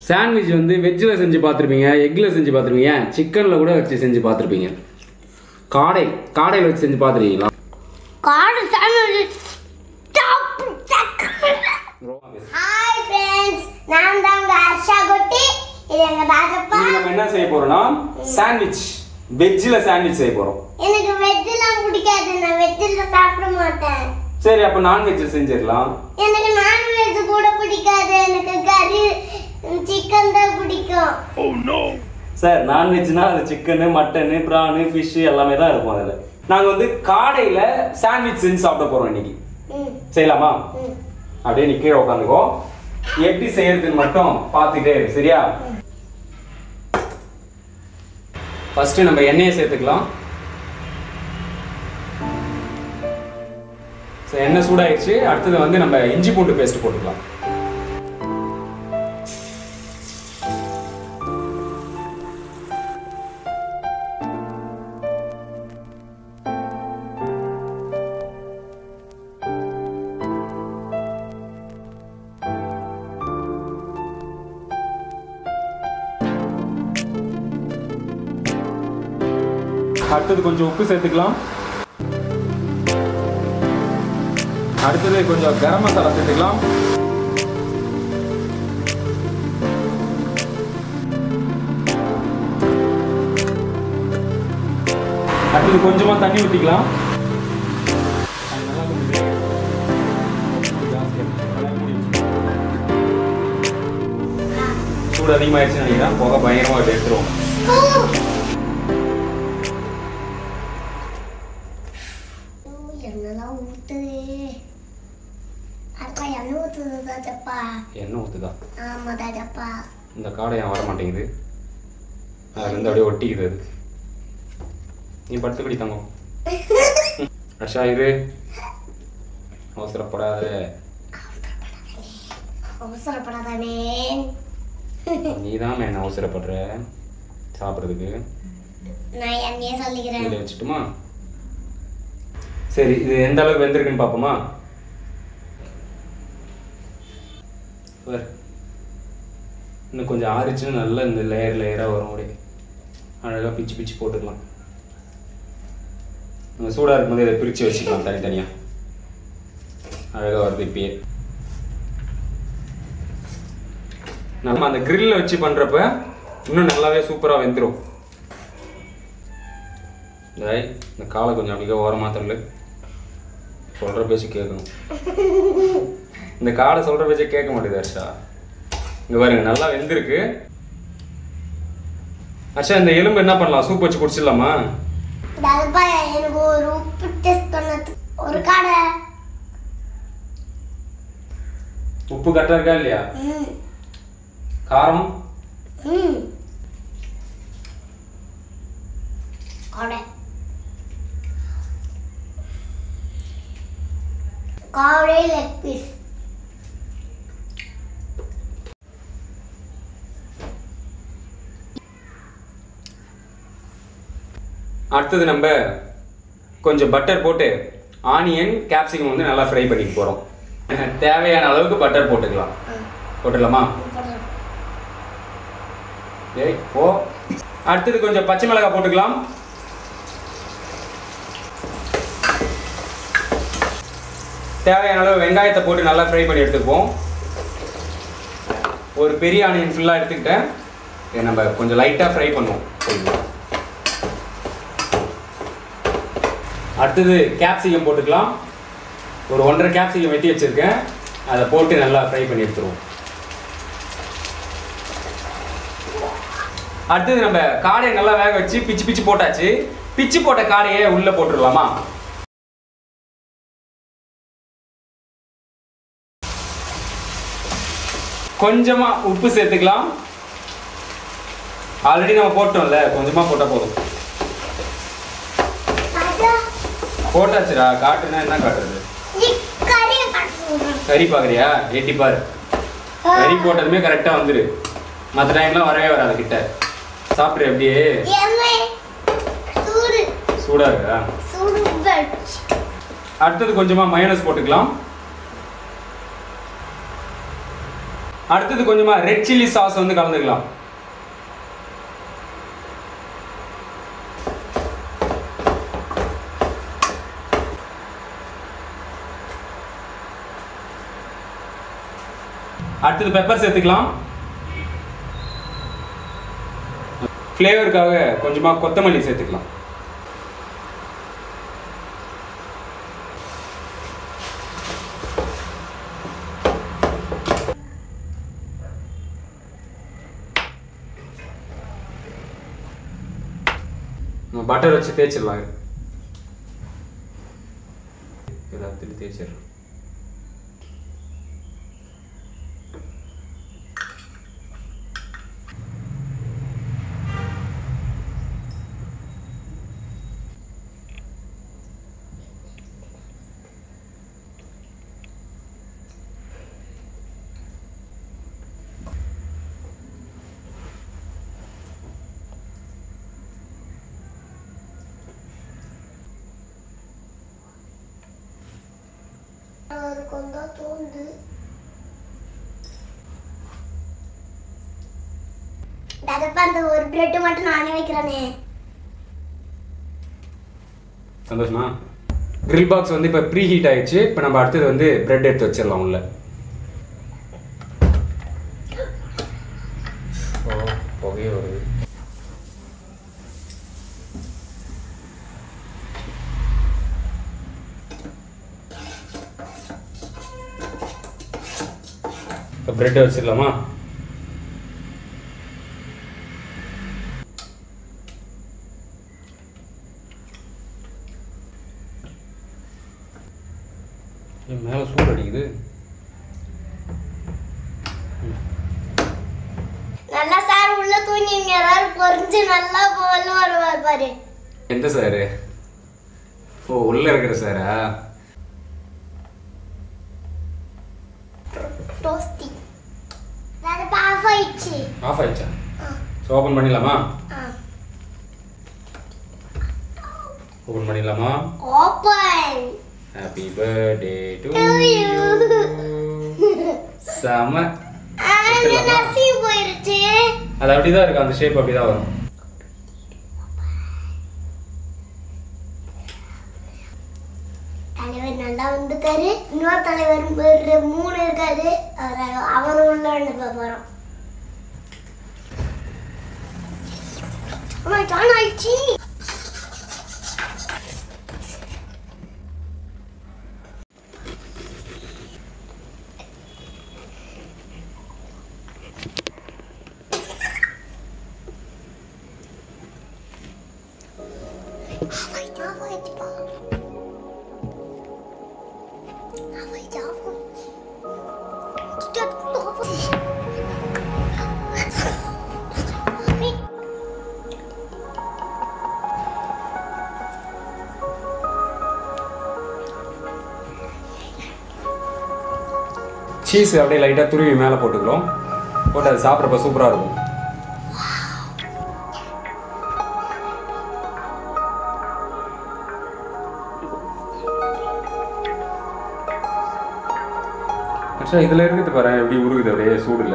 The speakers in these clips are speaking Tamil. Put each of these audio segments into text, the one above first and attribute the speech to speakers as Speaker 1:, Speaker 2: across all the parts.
Speaker 1: சாண்ட்விச் வந்து வெஜ்ஜில் செஞ்சு பார்த்துருப்பீங்க எக்கில் செஞ்சு பார்த்துருப்பீங்க சிக்கனில் கூட வச்சு செஞ்சு பார்த்துருப்பீங்க காடை காடையில் வச்சு செஞ்சு பார்த்துருக்கீங்களா
Speaker 2: காடு சாண்ட்விச் ஹாய் ஃப்ரெண்ட்ஸ் நான் தாங்க ஹர்ஷா குட்டி இது எங்க ராஜப்பா
Speaker 1: இன்னைக்கு நம்ம என்ன செய்ய போறோம்னா சாண்ட்விச் வெஜ்ஜில் சாண்ட்விச் செய்ய போகிறோம்
Speaker 2: எனக்கு வெஜ்ஜெல்லாம் பிடிக்காது நான் வெஜ்ஜில் சாப்பிட மாட்டேன்
Speaker 1: சரி அப்போ நான்வெஜ்ஜில் செஞ்சிடலாம்
Speaker 2: எனக்கு நான்வெஜ் கூட பிடிக்காது எனக்கு கறி சிக்கன் தான் பிடிக்கும்
Speaker 1: சார் நான்வெஜ்னா அது சிக்கனு மட்டனு ப்ரானு ஃபிஷ்ஷு எல்லாமே தான் இருக்கும் அதில் நாங்கள் வந்து காடையில் சாண்ட்விச் செஞ்சு சாப்பிட போகிறோம் இன்னைக்கு
Speaker 2: ம்,
Speaker 1: செய்யலாமா
Speaker 2: ம்.
Speaker 1: அப்படியே நீ கீழே உட்காந்துக்கோ எப்படி செய்யறதுன்னு மட்டும் பார்த்துட்டே இரு சரியா ஃபர்ஸ்ட் நம்ம எண்ணெயை சேர்த்துக்கலாம் ஸோ எண்ணெய் சூடாயிடுச்சு அடுத்தது வந்து நம்ம இஞ்சி பூண்டு பேஸ்ட் போட்டுக்கலாம் அடுத்தது கொஞ்சம் உப்பு சேர்த்துக்கலாம் அடுத்தது கொஞ்சம் கரம் மசாலா சேர்த்துக்கலாம் அடுத்தது கொஞ்சமா தண்ணி ஊற்றிக்கலாம் சூடு அதிகமாகிடுச்சுன்னு நினைக்கிறேன் புகை பயங்கரமாக எடுத்துருவோம்
Speaker 2: ஓ, எண்ணெய்லாம் ஊத்துது அப்பா எண்ணெய் ஊத்துது தாஜப்பா
Speaker 1: எண்ணெய் ஊற்றுதா
Speaker 2: ஆமா தாஜப்பா
Speaker 1: இந்த காடை ஏன் வர மாட்டேங்குது அதுல இருந்து அப்படியே ஒட்டிக்குது அது நீ படுத்துக்கடி தங்கம் அஷா இரு அவசரப்படாத
Speaker 2: அவசரப்படாதானே
Speaker 1: நீ தான் என்ன அவசரப்படுற சாப்பிட்றதுக்கு
Speaker 2: நான் என்னையே சொல்லிக்கிறேன்
Speaker 1: இதில் வச்சுட்டுமா சரி இது எந்த அளவுக்கு வெந்திருக்குன்னு பார்ப்போமா பாரு. இன்னும் கொஞ்சம் ஆறிச்சுன்னா நல்லா இந்த லேயர் லேயராக வரும் அப்படியே அழகாக பிச்சு பிச்சு போட்டுக்கலாம் நம்ம சூடாக இருக்கும்போது இதை பிரித்து வச்சுக்கலாம் தனித்தனியாக அழகாக வருது இப்பயே நம்ம அந்த கிரில்ல வச்சு பண்ணுறப்ப இன்னும் நல்லாவே சூப்பராக வெந்துடும் டேய் இந்த காலை கொஞ்சம் அப்படியே ஓரமாக தள்ளு சொல்கிற பேச்சு கேட்கணும் இந்த காலை சொல்கிற பேச்சை கேட்க மாட்டேங்குது ஹர்ஷா இங்கே பாருங்க நல்லா வெந்திருக்கு ஹர்ஷா இந்த எலும்பு என்ன பண்ணலாம் சூப் வச்சு குடிச்சிடலாமா
Speaker 2: தாஜப்பா எனக்கு ஒரு உப்பு டெஸ்ட் பண்ணது ஒரு கடை
Speaker 1: உப்பு கரெக்டாக இருக்கா இல்லையா
Speaker 2: ம்
Speaker 1: காரம்
Speaker 2: ம் கடை காடை லெக் பீஸ்
Speaker 1: அடுத்தது நம்ம கொஞ்சம் பட்டர் போட்டு ஆனியன் கேப்சிகம் வந்து நல்லா ஃப்ரை பண்ணிக்க போகிறோம் தேவையான அளவுக்கு பட்டர் போட்டுக்கலாம் போட்டுடலாமா டேய் ஓ அடுத்தது கொஞ்சம் பச்சை மிளகாய் போட்டுக்கலாம் தேவையான அளவு வெங்காயத்தை போட்டு நல்லா ஃப்ரை பண்ணி எடுத்துக்குவோம் ஒரு பெரிய ஆனியன் ஃபுல்லாக எடுத்துக்கிட்டேன் இதை நம்ம கொஞ்சம் லைட்டாக ஃப்ரை பண்ணுவோம் அடுத்தது கேப்சிகம் போட்டுக்கலாம் ஒரு ஒன்றரை கேப்சிகம் வெட்டி வச்சிருக்கேன் அதை போட்டு நல்லா ஃப்ரை பண்ணி எடுத்துருவோம் அடுத்தது நம்ம காடையை நல்லா வேக வச்சு பிச்சு பிச்சு போட்டாச்சு பிச்சு போட்ட காடையை உள்ள போட்டுடலாமா கொஞ்சமா உப்பு சேர்த்துக்கலாம் ஆல்ரெடி நம்ம போட்டோம்ல கொஞ்சமா போட்டா போதும்
Speaker 2: ராஜா
Speaker 1: போட்டாச்சுடா காட்டுனா என்ன காட்டுறது
Speaker 2: நீ கறியை காட்டு
Speaker 1: கறி பாக்குறியா எட்டி பாரு கறி போட்டதுமே கரெக்டா வந்துரு மற்ற டைம்லாம் வரவே வராது கிட்ட சாப்பிட்ரு அப்படியே
Speaker 2: எம்மை சூடு
Speaker 1: சூடா இருக்கா
Speaker 2: சூடு வெச்
Speaker 1: அடுத்தது கொஞ்சமா மயோனஸ் போட்டுக்கலாம் அடுத்தது கொஞ்சமா ரெட் சில்லி சாஸ் வந்து கலந்துக்கலாம் அடுத்தது பெப்பர் சேர்த்துக்கலாம் ஃப்ளேவருக்காக கொஞ்சமா கொத்தமல்லி சேர்த்துக்கலாம் பட்டர் வச்சு தேய்ச்சிடலாம் இது. எல்லாத்தையும் தேய்ச்சிடலாம்
Speaker 2: அவருக்கு வந்தா தோந்து அதப்பா அந்த ஒரு பிரெட் மட்டும் நானே வைக்கிறேனே
Speaker 1: சந்தோஷமா grill பாக்ஸ் வந்து இப்போ ப்ரீ ஹீட் ஆயிடுச்சு இப்போ நம்ம அடுத்தது வந்து பிரெட் எடுத்து வச்சிடலாம் உள்ள ஓ புகையே வருது இப்போ பிரெட் வச்சிடலாமா என் மேலே சூடு அடிக்குது
Speaker 2: நல்லா சார் உள்ள தூங்கிங்க எல்லாரும் பொறிஞ்சு நல்லா போல வருவார் பாரு
Speaker 1: எந்த சாரு ஓ உள்ள இருக்கிற சாரா
Speaker 2: டோஸ்டி அதப்பா ஆஃப் ஆயிடுச்சு
Speaker 1: ஆஃப் ஆயிடுச்சா ஸோ ஓப்பன் பண்ணிடலாமா
Speaker 2: ஆ.
Speaker 1: ஓப்பன் பண்ணிடலாமா
Speaker 2: open
Speaker 1: happy birthday to
Speaker 2: To you.
Speaker 1: செம
Speaker 2: ஆ, இது
Speaker 1: எடுத்துடலாமா?
Speaker 2: நசி போயிருச்சு
Speaker 1: அது அப்படிதான் இருக்கு அந்த ஷேப் அப்படிதான் வரும்
Speaker 2: தலைவர் நல்லா வந்துட்டாரு இன்னொரு தலைவர் ஒரு மூணு இருக்காரு அவர் அவர் உள்ள வந்து போறோம் அம்மா டான் ஆயிடுச்சு Off ஆயிடுச்சு, off ஆயிடுச்சுப்பா. Off ஆயிடுச்சு, off ஆயிடுச்சு. சுத்தி அதுக்குள்ள off ஆயிடுச்சு. ஏய்,
Speaker 1: சீஸ் அப்படியே லைட்டாக துருவி மேலே போட்டுக்கிறோம் போட்டு அது சாப்பிட்றப்ப சூப்பராக இருக்கும் ஆக்சுவலாக இதில் இருக்குது பாரு எப்படி உருகுது அப்படியே சூடில்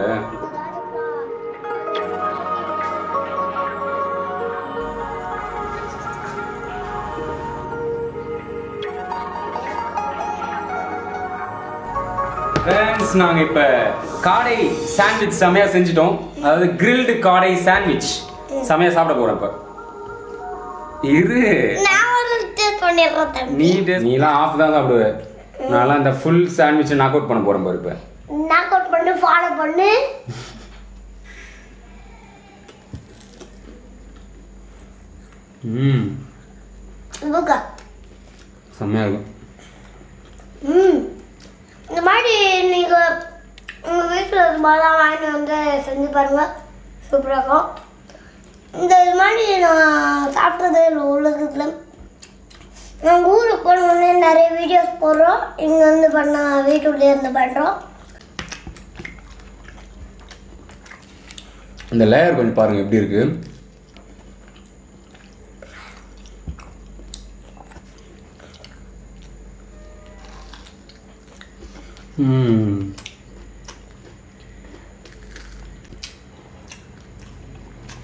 Speaker 1: ஃப்ரெண்ட்ஸ் நாங்கள் இப்போ காடை சாண்ட்விச் செமையாக செஞ்சுட்டோம் அதாவது கிரில்டு காடை சாண்ட்விச் செமையாக சாப்பிட போகிறோம் இப்போ இரு
Speaker 2: நான் ஒரு டேஸ்ட் பண்ணிடுறேன் தம்பி
Speaker 1: நீ taste- நீலாம் ஆஃப் தான் சாப்பிடுவ நான்லாம் இந்த ஃபுல் சாண்ட்விச்சை நாக் அவுட் பண்ண போகிறேன் பாரு இப்போ
Speaker 2: நாக் அவுட் பண்ணு ஃபாலோ பண்ணு
Speaker 1: ம்
Speaker 2: புக்கா
Speaker 1: செம்மையாக இருக்கும்
Speaker 2: ம் இந்த மாதிரி நீங்கள் உங்கள் வீட்டில் இது மாதிரிலாம் வாங்கி வந்து செஞ்சு பாருங்க சூப்பராக இருக்கும் இந்த இது மாதிரி நான் சாப்பிட்டது இல்லை உலகத்தில் நாங்கள் ஊருக்கு போனோடனே நிறைய வீடியோஸ் போடுறோம் இங்கே வந்து பண்ண வீட்டுக்குள்ளே இருந்து பண்ணுறோம்
Speaker 1: இந்த லேயர் கொஞ்சம் பாருங்க எப்படி இருக்கு ம்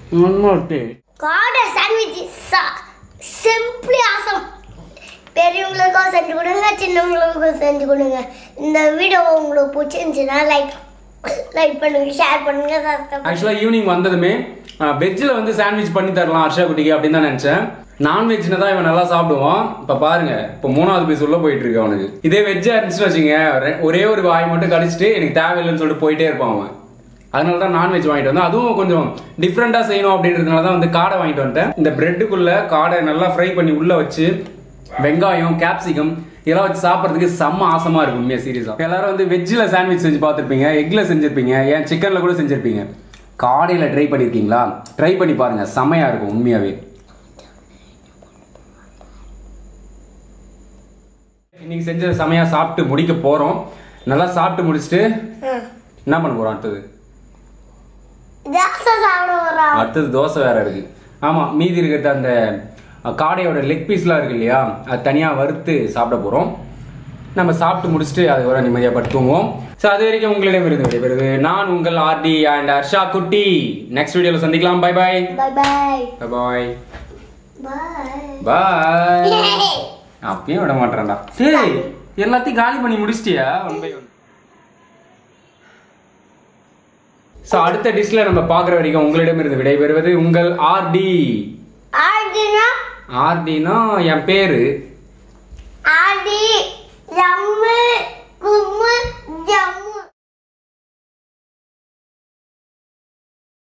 Speaker 2: காடை சாண்ட்விச் சிம்பிளி ஆசம் பெரியவங்களுக்கும் செஞ்சு கொடுங்க சின்னவங்களுக்கும் செஞ்சு கொடுங்க இந்த வீடியோ உங்களுக்கு பிடிச்சிருந்துச்சுன்னா லைக் லைக் பண்ணுங்க ஷேர் பண்ணுங்க சப்ஸ்கிரைப்
Speaker 1: ஆக்சுவலாக ஈவினிங் வந்ததுமே வெஜ்ஜில் வந்து சாண்ட்விச் பண்ணி தரலாம் ஹர்ஷா குட்டிக்கு அப்படின்னு தான் நினச்சேன் நான்வெஜ்னா தான் இவன் நல்லா சாப்பிடுவான் இப்போ பாருங்க இப்போ மூணாவது பீஸ் உள்ள போயிட்டு இருக்கு அவனுக்கு இதே வெஜ்ஜாக இருந்துச்சுன்னு வச்சுங்க ரெ- ஒரே ஒரு வாய் மட்டும் கடிச்சிட்டு எனக்கு தேவையில்லைன்னு சொல்லிட்டு போயிட்டே இருப்பான் அவன் அதனால தான் நான்வெஜ் வாங்கிட்டு வந்தேன் அதுவும் கொஞ்சம் டிஃப்ரெண்ட்டாக செய்யணும் அப்படின்றதுனால தான் வந்து காடை வாங்கிட்டு வந்துட்டேன் இந்த பிரெட்டுக்குள்ள காடை நல்லா ஃப்ரை பண்ணி உள்ள வச்சு வெங்காயம் கேப்சிகம் இதெல்லாம் வச்சு சாப்பிட்றதுக்கு செம்ம ஆசமா இருக்கும் உண்மையாக சீரியஸாக எல்லாரும் வந்து வெஜ்ஜில் சாண்ட்விச் செஞ்சு பார்த்துருப்பீங்க எக்கில் செஞ்சிருப்பீங்க ஏன் சிக்கனில் கூட செஞ்சிருப்பீங்க காடையில் ட்ரை பண்ணியிருக்கீங்களா ட்ரை பண்ணி பாருங்க செம்மையா இருக்கும் உண்மையாகவே இன்னைக்கு செஞ்ச செமையா சாப்பிட்டு முடிக்க போறோம் நல்லா சாப்பிட்டு முடிச்சுட்டு என்ன பண்ண போறோம் அடுத்தது
Speaker 2: ஜாஸ்தி சாப்பிட வரா
Speaker 1: அடுத்தது தோசை வேற இருக்கு ஆமா மீதி இருக்கிறது அந்த அஹ், காடையோட லெக் பீஸ்லாம் இருக்கு இல்லையா அது தனியா வறுத்து சாப்பிட போறோம் நம்ம சாப்பிட்டு முடிச்சுட்டு அது வர நிம்மதியாக படுத்து தூங்குவோம் ஸோ அது வரைக்கும் உங்களிடம் இருந்து விடைபெறுது நான் உங்கள் ஆர்டி அண்ட் ஹர்ஷா குட்டி நெக்ஸ்ட் வீடியோவில் சந்திக்கலாம் பை பாய்
Speaker 2: பை பாய்
Speaker 1: பாய்
Speaker 2: பாய்
Speaker 1: பாய் அப்பயும் விட மாட்டேன்டா சரி எல்லாத்தையும் காலி பண்ணி முடிச்சிட்டியா ஒன் பை ஒன் ஸோ அடுத்த டிஷ்ல நம்ம பார்க்குற வரைக்கும் உங்களிடமிருந்து விடைபெறுவது உங்கள் ஆர்டி
Speaker 2: ஆடினா
Speaker 1: ஆர்டினா என் பேரு
Speaker 2: ஆடி ஜம்மு கும்மு ஜம்மு